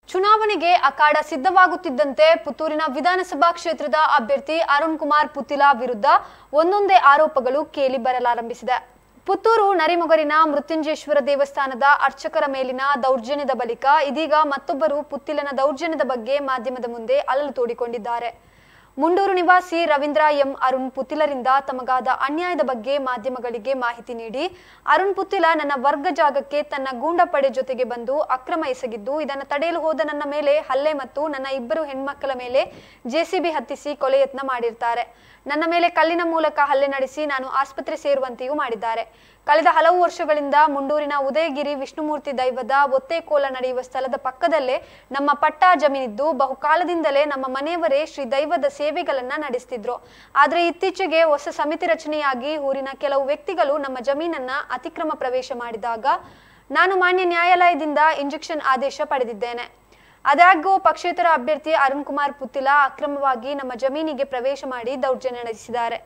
ಚುನಾವಣೆಗೆ ಅಖಾಡ ಸಿದ್ಧವಾಗುತ್ತಿದ್ದಂತೆ ಪುತ್ತೂರಿನ ವಿಧಾನಸಭಾ ಕ್ಷೇತ್ರದ ಅಭ್ಯರ್ಥಿ ಅರುಣ್ ಕುಮಾರ್ ಪುತಿಲಾ ವಿರುದ್ಧ ಒಂದೊಂದೇ ಆರೋಪಗಳು ಕೇಳಿ ಬರಲಾರಂಭಿಸಿದೆ ಪುತ್ತೂರು ನರಿಮೊಗರಿನ ಮೃತ್ಯುಂಜೇಶ್ವರ ದೇವಸ್ಥಾನದ ಅರ್ಚಕರ ಮೇಲಿನ ದೌರ್ಜನ್ಯದ ಬಳಿಕ ಇದೀಗ ಮತ್ತೊಬ್ಬರು ಪುತ್ತಿಲನ ದೌರ್ಜನ್ಯದ ಬಗ್ಗೆ ಮಾಧ್ಯಮದ ಮುಂದೆ ಅಲಲು ತೋಡಿಕೊಂಡಿದ್ದಾರೆ ಮುಂಡೂರು ನಿವಾಸಿ ರವೀಂದ್ರ ಎಂ ಅರುಣ್ ಪುತ್ತಿಲರಿಂದ ತಮಗಾದ ಅನ್ಯಾಯದ ಬಗ್ಗೆ ಮಾಧ್ಯಮಗಳಿಗೆ ಮಾಹಿತಿ ನೀಡಿ ಅರುಣ್ ಪುತ್ತಿಲ ನನ್ನ ವರ್ಗ ಜಾಗಕ್ಕೆ ತನ್ನ ಗೂಂಡ ಪಡೆ ಜೊತೆಗೆ ಬಂದು ಅಕ್ರಮ ಎಸಗಿದ್ದು ಇದನ್ನು ತಡೆಯಲು ಹೋದ ನನ್ನ ಮೇಲೆ ಹಲ್ಲೆ ಮತ್ತು ನನ್ನ ಇಬ್ಬರು ಹೆಣ್ಮಕ್ಕಳ ಮೇಲೆ ಜೆಸಿಬಿ ಹತ್ತಿಸಿ ಕೊಲೆ ಯತ್ನ ಮಾಡಿರ್ತಾರೆ ನನ್ನ ಮೇಲೆ ಕಲ್ಲಿನ ಮೂಲಕ ಹಲ್ಲೆ ನಡೆಸಿ ನಾನು ಆಸ್ಪತ್ರೆ ಸೇರುವಂತೆಯೂ ಮಾಡಿದ್ದಾರೆ ಕಳೆದ ಹಲವು ವರ್ಷಗಳಿಂದ ಮುಂಡೂರಿನ ಉದಯಗಿರಿ ವಿಷ್ಣುಮೂರ್ತಿ ದೈವದ ಒತ್ತೆಕೋಲ ನಡೆಯುವ ಸ್ಥಳದ ಪಕ್ಕದಲ್ಲೇ ನಮ್ಮ ಪಟ್ಟಾ ಜಮೀನಿದ್ದು ಬಹುಕಾಲದಿಂದಲೇ ನಮ್ಮ ಮನೆಯವರೇ ಶ್ರೀ ದೈವದ ಸೇವೆಗಳನ್ನ ನಡೆಸ್ತಿದ್ರು ಆದ್ರೆ ಇತ್ತೀಚೆಗೆ ಹೊಸ ಸಮಿತಿ ರಚನೆಯಾಗಿ ಊರಿನ ಕೆಲವು ವ್ಯಕ್ತಿಗಳು ನಮ್ಮ ಜಮೀನನ್ನ ಅತಿಕ್ರಮ ಪ್ರವೇಶ ಮಾಡಿದಾಗ ನಾನು ಮಾನ್ಯ ನ್ಯಾಯಾಲಯದಿಂದ ಇಂಜೆಕ್ಷನ್ ಆದೇಶ ಪಡೆದಿದ್ದೇನೆ ಆದಾಗ್ಯೂ ಪಕ್ಷೇತರ ಅಭ್ಯರ್ಥಿ ಅರುಣ್ ಕುಮಾರ್ ಪುತ್ತಿಲ ಅಕ್ರಮವಾಗಿ ನಮ್ಮ ಜಮೀನಿಗೆ ಪ್ರವೇಶ ಮಾಡಿ ದೌರ್ಜನ್ಯ ನಡೆಸಿದ್ದಾರೆ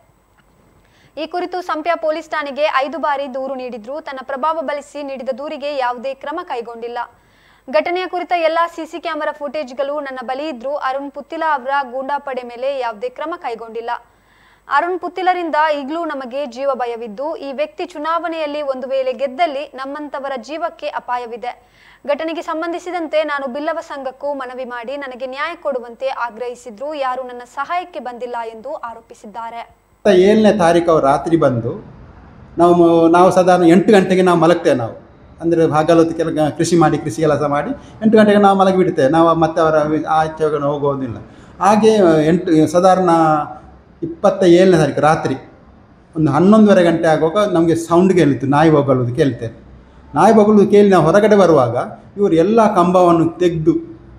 ಈ ಕುರಿತು ಸಂಪ್ಯ ಪೊಲೀಸ್ ಠಾಣೆಗೆ ಐದು ಬಾರಿ ದೂರು ನೀಡಿದ್ರು ತನ್ನ ಪ್ರಭಾವ ಬಳಸಿ ನೀಡಿದ ದೂರಿಗೆ ಯಾವುದೇ ಕ್ರಮ ಕೈಗೊಂಡಿಲ್ಲ ಘಟನೆಯ ಕುರಿತ ಎಲ್ಲಾ ಸಿಸಿ ಕ್ಯಾಮೆರಾ ಫುಟೇಜ್ಗಳು ನನ್ನ ಬಳಿ ಇದ್ರೂ ಅರುಣ್ ಪುತ್ತಿಲ ಅವರ ಗೂಂಡಾಪಡೆ ಮೇಲೆ ಯಾವುದೇ ಕ್ರಮ ಕೈಗೊಂಡಿಲ್ಲ ಅರುಣ್ ಪುತ್ತಿಲರಿಂದ ಈಗಲೂ ನಮಗೆ ಜೀವ ಭಯವಿದ್ದು ಈ ವ್ಯಕ್ತಿ ಚುನಾವಣೆಯಲ್ಲಿ ಒಂದು ವೇಳೆ ಗೆದ್ದಲ್ಲಿ ನಮ್ಮಂತವರ ಜೀವಕ್ಕೆ ಅಪಾಯವಿದೆ ಘಟನೆಗೆ ಸಂಬಂಧಿಸಿದಂತೆ ನಾನು ಬಿಲ್ಲವ ಸಂಘಕ್ಕೂ ಮನವಿ ಮಾಡಿ ನನಗೆ ನ್ಯಾಯ ಕೊಡುವಂತೆ ಆಗ್ರಹಿಸಿದ್ರು ಯಾರು ನನ್ನ ಸಹಾಯಕ್ಕೆ ಬಂದಿಲ್ಲ ಎಂದು ಆರೋಪಿಸಿದ್ದಾರೆ ಇತ್ತ ಏಳನೇ ತಾರೀಕು ಅವ್ರು ರಾತ್ರಿ ಬಂದು ನಾವು ಮ- ನಾವು ಸಾಧಾರಣ ಎಂಟು ಗಂಟೆಗೆ ನಾವು ಮಲಗ್ತೇವೆ ನಾವು ಅಂದರೆ ಭಾಗವತ ಕೆಲ ಕೃಷಿ ಮಾಡಿ ಕೃಷಿ ಕೆಲಸ ಮಾಡಿ ಎಂಟು ಗಂಟೆಗೆ ನಾವು ಮಲಗಿ ಬಿಡ್ತೇವೆ ನಾವು ಮತ್ತೆ ಅವರ ವಿ- ಆಚೆ ಹೋಗೋಣ ಹೋಗೋದಿಲ್ಲ ಹಾಗೆ ಎಂಟು ಸಾಧಾರಣ ಇಪ್ಪತ್ತ ಏಳನೇ ತಾರೀಕು ರಾತ್ರಿ ಒಂದು ಹನ್ನೊಂದುವರೆ ಗಂಟೆ ಆಗುವಾಗ ನಮಗೆ ಸೌಂಡ್ ಕೇಳಿತ್ತು ನಾಯಿ ಬೊಗಳುವುದು ಕೇಳ್ತೇನೆ ನಾಯಿ ಬೊಗಳುವುದು ಕೇಳಿ ನಾವು ಹೊರಗಡೆ ಬರುವಾಗ ಇವರು ಎಲ್ಲ ಕಂಬವನ್ನು ತೆಗೆದು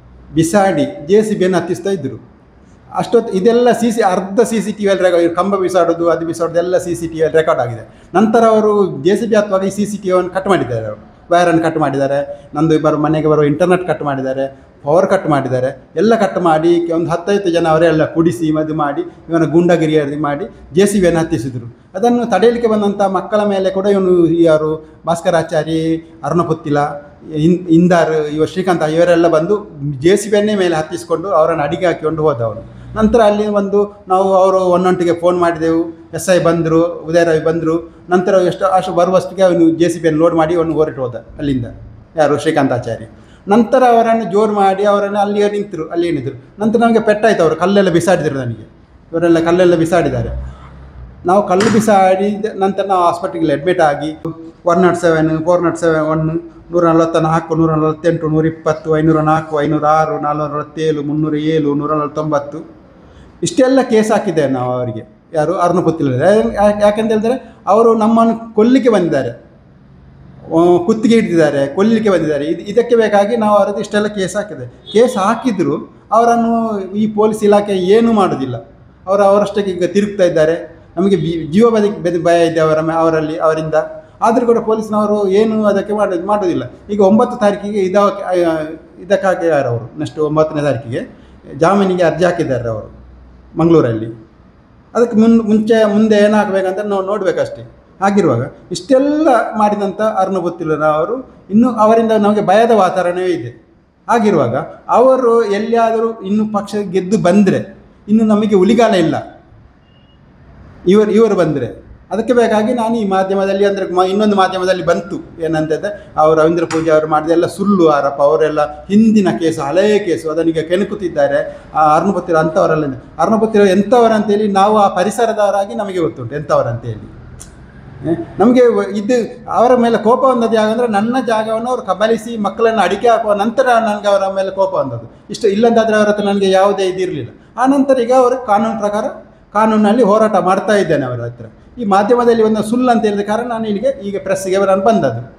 ಬಿಸಾಡಿ ಜೆ ಸಿ ಬಿಯನ್ನು ಹತ್ತಿಸ್ತಾ ಇದ್ದರು ಅಷ್ಟೊತ್ತು ಇದೆಲ್ಲ ಸಿ ಸಿ ಅರ್ಧ ಸಿ ಸಿ ಟಿ ವಿಯಲ್ಲಿ ಕಂಬ ಬಿಸಾಡೋದು ಅದು ಬಿಸಾಡೋದು ಎಲ್ಲ ಸಿ ಸಿ ಟಿ ವಿಯಲ್ಲಿ ರೆಕಾರ್ಡ್ ಆಗಿದೆ ನಂತರ ಅವರು ಜೆ ಸಿ ಬಿ ಹತ್ತುವಾಗ ಈ ಸಿ ಸಿ ಟಿ ವಿಯನ್ನು ಕಟ್ ಮಾಡಿದ್ದಾರೆ ಅವರು ವೈರನ್ನು ಕಟ್ ಮಾಡಿದ್ದಾರೆ ನಂದು ಬರೋ ಮನೆಗೆ ಬರೋ ಇಂಟರ್ನೆಟ್ ಕಟ್ ಮಾಡಿದ್ದಾರೆ ಪವರ್ ಕಟ್ ಮಾಡಿದ್ದಾರೆ ಎಲ್ಲ ಕಟ್ ಮಾಡಿ ಕೆ- ಒಂದು ಹತ್ತೈದು ಜನ ಅವರೆಲ್ಲ ಕುಡಿಸಿ ಮದು ಮಾಡಿ ಇವನ ಗುಂಡಗಿರಿ ಮಾಡಿ ಜೆ ಸಿ ಬಿಯನ್ನು ಹತ್ತಿಸಿದರು ಅದನ್ನು ತಡೆಯಲಿಕ್ಕೆ ಬಂದಂಥ ಮಕ್ಕಳ ಮೇಲೆ ಕೂಡ ಇವನು ಯಾರು ಭಾಸ್ಕರಾಚಾರಿ ಅರುಣಪುತ್ತಿಲ ಇನ್ ಇಂದಾರ್ ಇವ ಶ್ರೀಕಾಂತ ಇವರೆಲ್ಲ ಬಂದು ಜೆ ಸಿ ಬಿಯನ್ನೇ ಮೇಲೆ ಹತ್ತಿಸಿಕೊಂಡು ಅವರನ್ನು ಅಡಿಗೆ ಹಾಕಿಕೊಂಡು ಹೋದವನು ನಂತರ ಅಲ್ಲಿ ಒಂದು ನಾವು ಅವರು ಒನ್ನೊಂಟಿಗೆ ಫೋನ್ ಮಾಡಿದೆವು ಎಸ್ ಐ ಬಂದರು ಉದಯರಾವಿ ಬಂದರು ನಂತರ ಎಷ್ಟು ಅಷ್ಟು ಬರುವಷ್ಟಿಗೆ ಅವನು ಜೆ ಸಿ ಬಿಯನ್ನು ಲೋಡ್ ಮಾಡಿ ಅವನು ಹೊರಟು ಹೋದ ಅಲ್ಲಿಂದ ಯಾರು ಶ್ರೀಕಾಂತಾಚಾರಿ ನಂತರ ಅವರನ್ನು ಜೋರು ಮಾಡಿ ಅವರನ್ನು ಅಲ್ಲಿಗೆ ನಿಂತರು ಅಲ್ಲಿ ಏನಿದ್ರು ನಂತರ ನಮಗೆ ಪೆಟ್ಟಾಯ್ತು ಅವರು ಕಲ್ಲೆಲ್ಲ ಬಿಸಾಡಿದರು ನನಗೆ ಇವರೆಲ್ಲ ಕಲ್ಲೆಲ್ಲ ಬಿಸಾಡಿದ್ದಾರೆ ನಾವು ಕಲ್ಲು ಬಿಸಾಡಿದ ನಂತರ ನಾವು ಹಾಸ್ಪಿಟ್ಲಿಗೆ ಅಡ್ಮಿಟ್ ಆಗಿ one nought seven four nought seven one ನೂರ ನಲವತ್ತ ನಾಲ್ಕು ನೂರ ನಲವತ್ತೆಂಟು ನೂರ ಇಪ್ಪತ್ತು ಐನೂರ ನಾಲ್ಕು ಐನೂರ ಆರು ನಾನ್ನೂರ ನಲವತ್ತೇಳು ಮುನ್ನೂರ ಏಳು ನೂರ ನಲವತ್ತೊಂಬತ್ತು ಇಷ್ಟೆಲ್ಲ ಕೇಸ್ ಹಾಕಿದ್ದೇವೆ ನಾವು ಅವರಿಗೆ ಯಾರು ಅರುಣಪುತ್ತಿಲ್ಲ ಯಾಕಂತ ಹೇಳಿದ್ರೆ ಅವರು ನಮ್ಮನ್ನು ಕೊಲ್ಲಿಕ್ಕೆ ಬಂದಿದ್ದಾರೆ ಆ, ಕುತ್ತಿಗೆ ಹಿಡಿದಿದ್ದಾರೆ ಕೊಲ್ಲಿಕ್ಕೆ ಬಂದಿದ್ದಾರೆ ಇದು ಇದಕ್ಕೆ ಬೇಕಾಗಿ ನಾವು ಅವರದ್ದು ಇಷ್ಟೆಲ್ಲ ಕೇಸ್ ಹಾಕಿದೆ ಕೇಸ್ ಹಾಕಿದ್ರು ಅವರನ್ನು ಈ ಪೊಲೀಸ್ ಇಲಾಖೆ ಏನೂ ಮಾಡೋದಿಲ್ಲ ಅವರು ಅವರಷ್ಟಕ್ಕೆ ಈಗ ತಿರುಗ್ತಾ ಇದ್ದಾರೆ ನಮಗೆ ಬಿ- ಜೀವ ಬದುಕಿ ಬೆದ ಭಯ ಇದೆ ಅವರ ಮೇ- ಅವರಲ್ಲಿ ಅವರಿಂದ ಆದರೂ ಕೂಡ ಪೊಲೀಸ್ನವರು ಏನು ಅದಕ್ಕೆ ಮಾಡೋದು ಮಾಡೋದಿಲ್ಲ ಈಗ ಒಂಬತ್ತು ತಾರೀಕಿಗೆ ಇದ ಇದಕ್ಕೆ ಹಾಕಿದ್ದಾರೆ ಅವರು ನೆಕ್ಸ್ಟ್ ಒಂಬತ್ತನೇ ತಾರೀಕಿಗೆ ಜಾಮೀನಿಗೆ ಅರ್ಜಿ ಹಾಕಿದ್ದಾರೆ ಅವರು ಮಂಗಳೂರಲ್ಲಿ ಅದಕ್ಕೆ ಮುನ್ ಮುಂಚೆ ಮುಂದೆ ಏನಾಗಬೇಕಂತ ನಾವು ನೋಡಬೇಕಷ್ಟೇ ಹಾಗಿರುವಾಗ ಇಷ್ಟೆಲ್ಲ ಮಾಡಿದಂಥ ಅರುಣ ಗೊತ್ತಿಲ್ಲ ಅವರು ಇನ್ನೂ ಅವರಿಂದ ನಮಗೆ ಭಯದ ವಾತಾವರಣವೇ ಇದೆ ಹಾಗಿರುವಾಗ ಅವರು ಎಲ್ಲಿಯಾದರೂ ಇನ್ನು ಪಕ್ಷ ಗೆದ್ದು ಬಂದರೆ ಇನ್ನು ನಮಗೆ ಉಳಿಗಾಲ ಇಲ್ಲ ಇವರು ಇವರು ಬಂದರೆ ಅದಕ್ಕೆ ಬೇಕಾಗಿ ನಾನು ಈ ಮಾಧ್ಯಮದಲ್ಲಿ ಅಂದರೆ ಮ ಇನ್ನೊಂದು ಮಾಧ್ಯಮದಲ್ಲಿ ಬಂತು ಏನಂತಂದರೆ ಅವರು ರವೀಂದ್ರ ಪೂಜೆ ಅವರು ಮಾಡಿದೆಲ್ಲ ಸುಳ್ಳು ಆರೋಪ ಅವರೆಲ್ಲ ಹಿಂದಿನ ಕೇಸು ಹಳೆಯ ಕೇಸು ಅದನ್ನೀಗ ಕೆಣಕುತ್ತಿದ್ದಾರೆ ಆ ಅರುಣಪತ್ತಿರ ಅಂಥವರೆಲ್ಲ ಅರುಣಪತ್ತಿರ ಎಂಥವರಂತೇಳಿ ನಾವು ಆ ಪರಿಸರದವರಾಗಿ ನಮಗೆ ಗೊತ್ತುಂಟು ಎಂಥವರಂತೇಳಿ ಏ, ನಮಗೆ ವ- ಇದು ಅವರ ಮೇಲೆ ಕೋಪ ಬಂದದ್ದು ಯಾಕಂದರೆ ನನ್ನ ಜಾಗವನ್ನು ಅವರು ಕಬಲಿಸಿ ಮಕ್ಕಳನ್ನು ಅಡಿಕೆ ಹಾಕುವ ನಂತರ ನನಗೆ ಅವರ ಮೇಲೆ ಕೋಪ ಬಂದದ್ದು ಇಷ್ಟು ಇಲ್ಲಂದಾದರೆ ಅವರ ಹತ್ರ ನನಗೆ ಯಾವುದೇ ಇದಿರಲಿಲ್ಲ ಆ ನಂತರ ಈಗ ಅವರು ಕಾನೂನು ಪ್ರಕಾರ ಕಾನೂನಲ್ಲಿ ಹೋರಾಟ ಮಾಡ್ತಾ ಇದ್ದೇನೆ ಅವರ ಹತ್ರ ಈ ಮಾಧ್ಯಮದಲ್ಲಿ ಒಂದು ಸುಳ್ಳು ಅಂತ ಹೇಳಿದ ಕಾರಣ ನಾನು ಇಲ್ಲಿಗೆ ಈಗ ಪ್ರೆಸ್ಸಿಗೆ ನಾನು ಬಂದದ್ದು